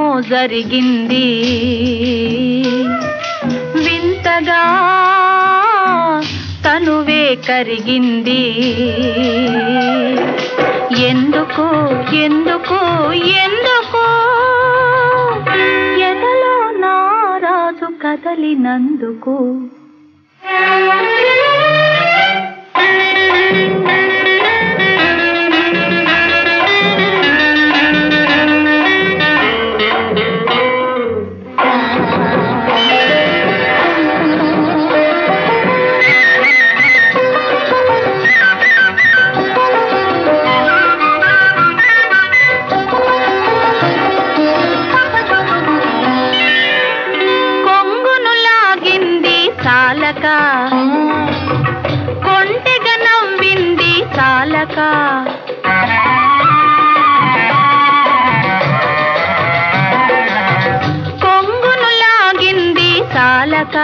జరిగింది వింతగా తనువే కరిగింది ఎందుకు ఎందుకు ఎందుకు ఎదలో నారాజు కదలినందుకు కొంగును లాగింది చాలక కొంటెగ నవ్వింది చాలక కొంగును లాగింది చాలక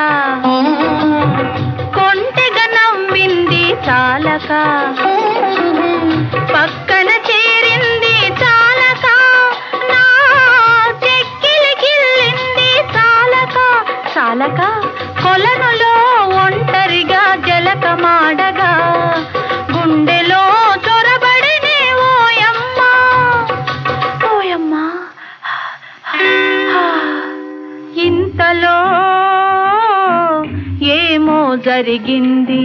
కొంటెగ నవ్వింది చాలక పక్కన చేరింది చాలక నా చెక్కిలి గిల్లింది చాలక చాలక కొలనులో ఒంటరిగా జలకమాడగా గుండెలో చొరబడినే ఓయమ్మా ఓయమ్మా ఇంతలో ఏమో జరిగింది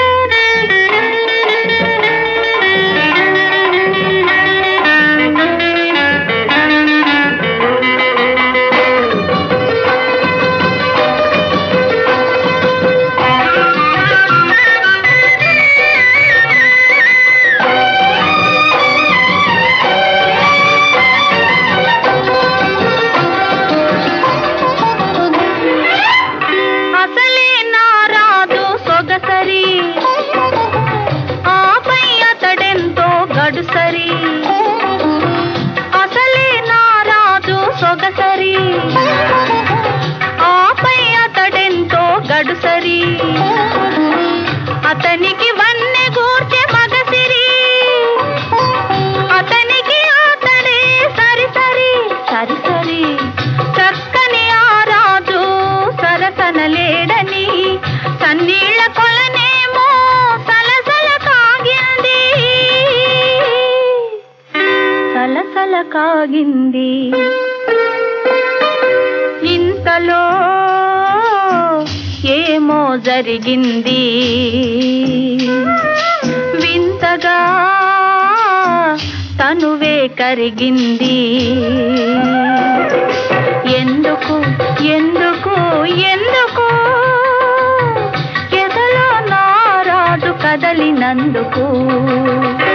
అసలే నారాజు సొగసరి ఆపై అతడెంతో గడుసరి అసలే నారాజు సొగసరి ఆపై అతడెంతో గడుసరి అతనికి వన్నె గూర్చె మగసిరి అతనికి అతడే సరి సరి సరి సరి చక్కని ఆ రాజు సరసనలేడని సన్నీళ్ళ కొలనేమో సలసల కాగింది సలసల కాగింది ఇంతలో ఏమో జరిగింది వింతగా తనువే కరిగింది ఎందుకు ఎందుకు ఎందుకు ఎదలో నారాజు కదలినందుకు